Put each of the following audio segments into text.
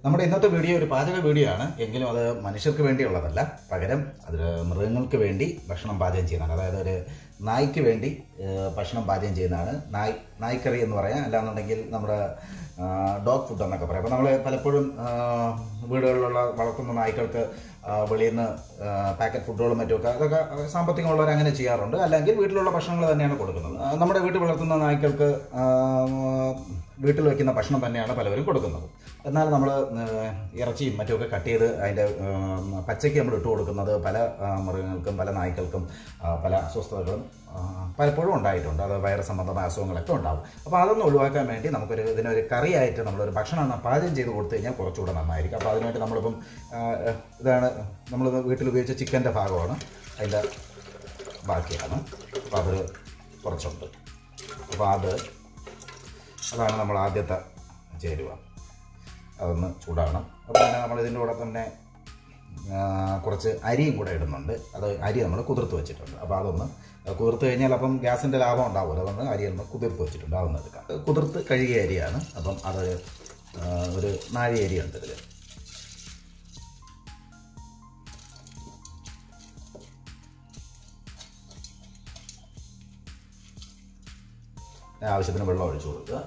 നമ്മുടെ ഇന്നത്തെ വീഡിയോ ഒരു പാചക വീഡിയോ ആണ് എങ്കിലും അത് മനുഷ്യർക്ക് വേണ്ടിയുള്ളതല്ല പകരം അത് മൃഗങ്ങൾക്ക് വേണ്ടി ഭക്ഷണം പാചകം ചെയ്യുന്നതാണ് അതായത് ഒരു നായ്ക്ക് വേണ്ടി ഏഹ്, ഭക്ഷണം പാചകം ചെയ്യുന്നതാണ് നായ് നായ്ക്കറി എന്ന് പറയാം അല്ലാന്നുണ്ടെങ്കിൽ നമ്മുടെ ഡോഗ് ഫുഡ് എന്നൊക്കെ പറയാം അപ്പോൾ നമ്മൾ പലപ്പോഴും ആ, വീടുകളിലുള്ള വളർത്തുന്ന നായ്ക്കൾക്ക് ആ, വെളിയിൽ നിന്ന് പാക്കറ്റ് ഫുഡുകളും മറ്റുമൊക്കെ അതൊക്കെ സാമ്പത്തികമുള്ളവർ അങ്ങനെ ചെയ്യാറുണ്ട് അല്ലെങ്കിൽ വീട്ടിലുള്ള ഭക്ഷണങ്ങൾ തന്നെയാണ് കൊടുക്കുന്നത് ആ, നമ്മുടെ വീട്ടിൽ വളർത്തുന്ന നായ്ക്കൾക്ക് ആ, വീട്ടിൽ വയ്ക്കുന്ന ഭക്ഷണം തന്നെയാണ് പലവരും കൊടുക്കുന്നത് എന്നാൽ നമ്മൾ ഇറച്ചിയും മറ്റുമൊക്കെ കട്ട് ചെയ്ത് അതിൻ്റെ പച്ചയ്ക്ക് നമ്മൾ ഇട്ട് കൊടുക്കുന്നത് പല ആ, മൃഗങ്ങൾക്കും പല നായ്ക്കൾക്കും ആ, പല അസ്വസ്ഥതകളും ആ, പലപ്പോഴും ഉണ്ടായിട്ടുണ്ട് അത് വൈറസ് സംബന്ധമായ അസുഖങ്ങളൊക്കെ ഉണ്ടാവും അപ്പോൾ അതൊന്നും ഒഴിവാക്കാൻ വേണ്ടി നമുക്കൊരു ഇതിനൊരു കറിയായിട്ട് നമ്മളൊരു ഭക്ഷണം പാചകം ചെയ്ത് കൊടുത്തു കഴിഞ്ഞാൽ കുറച്ചുകൂടെ നന്നായിരിക്കും അപ്പോൾ അതിനുവേണ്ടി നമ്മളിപ്പം ആ, ഇതാണ് നമ്മൾ വീട്ടിൽ ഉപയോഗിച്ച ചിക്കൻ്റെ ഭാഗമാണ് അതിൻ്റെ ബാക്കിയാണ് അപ്പോൾ അത് കുറച്ചുണ്ട് അപ്പോൾ അത് അതാണ് നമ്മൾ ആദ്യത്തെ ചേരുവ അതൊന്ന് ചൂടാകണം അപ്പോൾ തന്നെ നമ്മൾ ഇതിൻ്റെ കൂടെ തന്നെ ആ, കുറച്ച് അരിയും കൂടെ ഇടുന്നുണ്ട് അത് അരി നമ്മൾ കുതിർത്ത് വെച്ചിട്ടുണ്ട് അപ്പോൾ അതൊന്ന് കുതിർത്ത് കഴിഞ്ഞാൽ അപ്പം ഗ്യാസിൻ്റെ ലാഭം ഉണ്ടാവുമല്ലോ അതുകൊണ്ട് അരി ഒന്ന് കുതിർത്ത് വെച്ചിട്ടുണ്ട് അതൊന്ന് എടുക്കാം കുതിർത്ത് കഴുകിയ അരിയാണ് അപ്പം അത് ആ, ഒരു നാഴി അരിയുണ്ട് ഇതിൽ ആവശ്യത്തിന് വെള്ളം ഒഴിച്ചു കൊടുക്കുക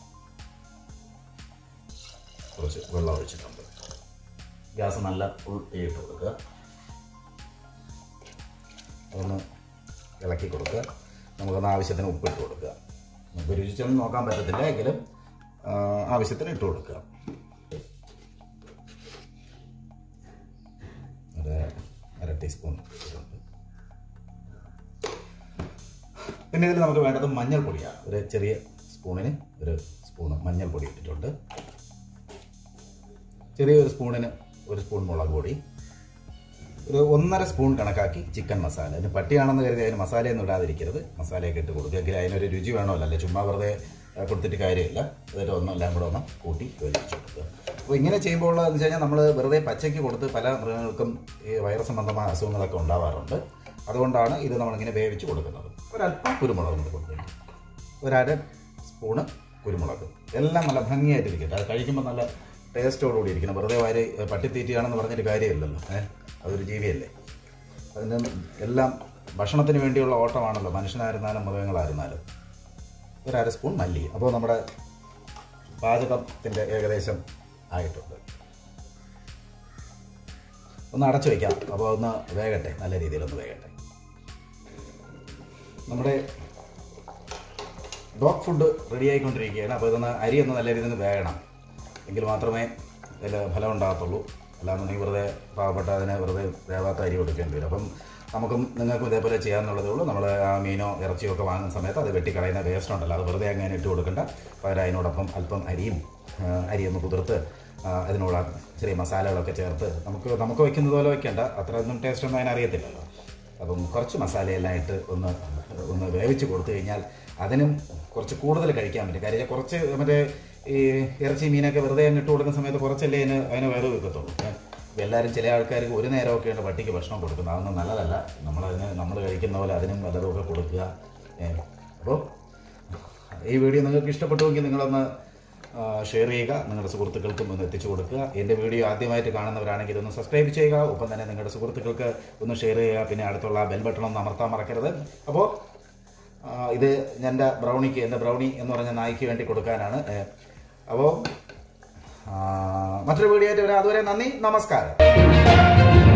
കുറച്ച് വെള്ളം ഒഴിച്ചിട്ടുണ്ട് ഗ്യാസ് നല്ല ഫുൾ തീയിട്ട് കൊടുക്കുക അതൊന്ന് ഇളക്കി കൊടുക്കുക നമുക്കൊന്ന് ആവശ്യത്തിന് ഉപ്പിട്ട് കൊടുക്കുക നമുക്ക് രുചിച്ചൊന്നും നോക്കാൻ പറ്റത്തില്ല എങ്കിലും ആ, ആവശ്യത്തിന് ഇട്ട് കൊടുക്കുക ഒരു അര ടീസ്പൂൺ ഇട്ടിട്ടുണ്ട് പിന്നെ ഇതിൽ നമുക്ക് വേണ്ടത് മഞ്ഞൾപ്പൊടിയാണ് ഒരു ചെറിയ സ്പൂണിന് ഒരു സ്പൂണ് മഞ്ഞൾപ്പൊടി ഇട്ടിട്ടുണ്ട് ചെറിയൊരു സ്പൂണിന് ഒരു സ്പൂൺ മുളക് പൊടി ഒരു ഒന്നര സ്പൂൺ കണക്കാക്കി ചിക്കൻ മസാല അതിന് പട്ടിയാണെന്ന് കരുതി അതിന് മസാലയൊന്നും ഇടാതിരിക്കരുത് മസാലയൊക്കെ ഇട്ട് കൊടുക്കുക എങ്കിൽ അതിനൊരു രുചി വേണമല്ലോ അല്ലേ ചുമ്മാ വെറുതെ ആ, കൊടുത്തിട്ട് കാര്യമില്ല അതിൽ ഒന്നും എല്ലാം കൂടെ ഒന്ന് കൂട്ടി യോജിച്ച് കൊടുക്കുക അപ്പോൾ ഇങ്ങനെ ചെയ്യുമ്പോൾ എന്ന് വെച്ച് കഴിഞ്ഞാൽ നമ്മൾ വെറുതെ പച്ചയ്ക്ക് കൊടുത്ത് പല മൃഗങ്ങൾക്കും ഈ വൈറസ് സംബന്ധമായ അസുഖങ്ങളൊക്കെ ഉണ്ടാവാറുണ്ട് അതുകൊണ്ടാണ് ഇത് നമ്മളിങ്ങനെ വേവിച്ച് കൊടുക്കുന്നത് ഒരല്പം കുരുമുളക് കൊണ്ട് കൊടുക്കുക ഒരര സ്പൂണ് കുരുമുളക് എല്ലാം നല്ല ഭംഗിയായിട്ടിരിക്കട്ടെ അത് കഴിക്കുമ്പോൾ നല്ല ടേസ്റ്റോടുകൂടി ഇരിക്കണം വെറുതെ വാരി ഏ, പട്ടിത്തീറ്റിയാണെന്ന് പറഞ്ഞിട്ട് കാര്യമില്ലല്ലോ ഏഹ് അതൊരു ജീവിയല്ലേ അതിന് എല്ലാം ഭക്ഷണത്തിന് വേണ്ടിയുള്ള ഓട്ടമാണല്ലോ മനുഷ്യനായിരുന്നാലും മൃഗങ്ങളായിരുന്നാലും ഒരു അര സ്പൂൺ മല്ലി അപ്പോൾ നമ്മുടെ പാചകത്തിൻ്റെ ഏകദേശം ആയിട്ടുണ്ട് ഒന്ന് അടച്ചു വയ്ക്കാം അപ്പോൾ ഒന്ന് വേകട്ടെ നല്ല രീതിയിലൊന്ന് വേകട്ടെ നമ്മുടെ ഡോഗ് ഫുഡ് റെഡി ആയിക്കൊണ്ടിരിക്കുകയാണ് അപ്പോൾ ഇതൊന്ന് അരി ഒന്ന് നല്ല രീതിയിൽ നിന്ന് വേകണം എങ്കിൽ മാത്രമേ ഇതിൽ ഫലം ഉണ്ടാകത്തുള്ളൂ അല്ലാന്നുണ്ടെങ്കിൽ വെറുതെ പാവപ്പെട്ട അതിനെ വെറുതെ വേവാത്ത അരി കൊടുക്കേണ്ടി വരും അപ്പം നമുക്കും നിങ്ങൾക്കും ഇതേപോലെ ചെയ്യാമെന്നുള്ളതേ ഉള്ളൂ നമ്മൾ ആ മീനോ ഇറച്ചിയോ ഒക്കെ വാങ്ങുന്ന സമയത്ത് അത് വെട്ടിക്കളയുന്ന വേസ്റ്റ് ഉണ്ടല്ലോ അത് വെറുതെ അങ്ങനെ ഇട്ട് കൊടുക്കണ്ട പകരം അതിനോടൊപ്പം അല്പം അരിയും ആ, അരി ഒന്ന് കുതിർത്ത് ആ, അതിനുള്ള ചെറിയ മസാലകളൊക്കെ ചേർത്ത് നമുക്ക് നമുക്ക് വയ്ക്കുന്നത് പോലെ വയ്ക്കേണ്ട അത്രയൊന്നും ടേസ്റ്റ് ഒന്നും അതിനറിയത്തില്ലല്ലോ അപ്പം കുറച്ച് മസാലയെല്ലാം ഇട്ട് ഒന്ന് ഒന്ന് വേവിച്ച് കൊടുത്തു കഴിഞ്ഞാൽ അതിനും കുറച്ച് കൂടുതൽ കഴിക്കാൻ പറ്റും കാര്യം വെച്ചാൽ കുറച്ച് മറ്റേ ഈ ഇറച്ചി മീനൊക്കെ വെറുതെ അങ്ങ് ഇട്ട് കൊടുക്കുന്ന സമയത്ത് കുറച്ചല്ലേ അതിന് അതിന് വേറെ വെക്കത്തുള്ളൂ ഏ. ഇപ്പം എല്ലാവരും ചില ആൾക്കാർക്ക് ഒരു നേരമൊക്കെയാണ് പട്ടിക്ക് ഭക്ഷണം കൊടുക്കുന്നത് അതൊന്നും നല്ലതല്ല നമ്മളതിന് നമ്മൾ കഴിക്കുന്ന പോലെ അതിനും വല്ലതുമൊക്കെ കൊടുക്കുക അപ്പോൾ ഈ വീഡിയോ നിങ്ങൾക്ക് ഇഷ്ടപ്പെട്ടുവെങ്കിൽ നിങ്ങളൊന്ന് ഷെയർ ചെയ്യുക നിങ്ങളുടെ സുഹൃത്തുക്കൾക്കും ഒന്ന് എത്തിച്ചു കൊടുക്കുക എൻ്റെ വീഡിയോ ആദ്യമായിട്ട് കാണുന്നവരാണെങ്കിൽ ഒന്ന് സബ്സ്ക്രൈബ് ചെയ്യുക ഒപ്പം തന്നെ നിങ്ങളുടെ സുഹൃത്തുക്കൾക്ക് ഒന്ന് ഷെയർ ചെയ്യുക പിന്നെ അടുത്തുള്ള ബെൽ ബട്ടൺ ഒന്ന് അമർത്താൻ മറക്കരുത് അപ്പോൾ ആ, ഇത് എൻ്റെ ബ്രൗണിക്ക് എൻ്റെ ബ്രൗണി എന്ന് പറഞ്ഞ നായ്ക്ക് വേണ്ടി കൊടുക്കാനാണ് അപ്പോൾ മറ്റൊരു വീഡിയോ ആയിട്ട് വരാം അതുവരെ നന്ദി നമസ്കാരം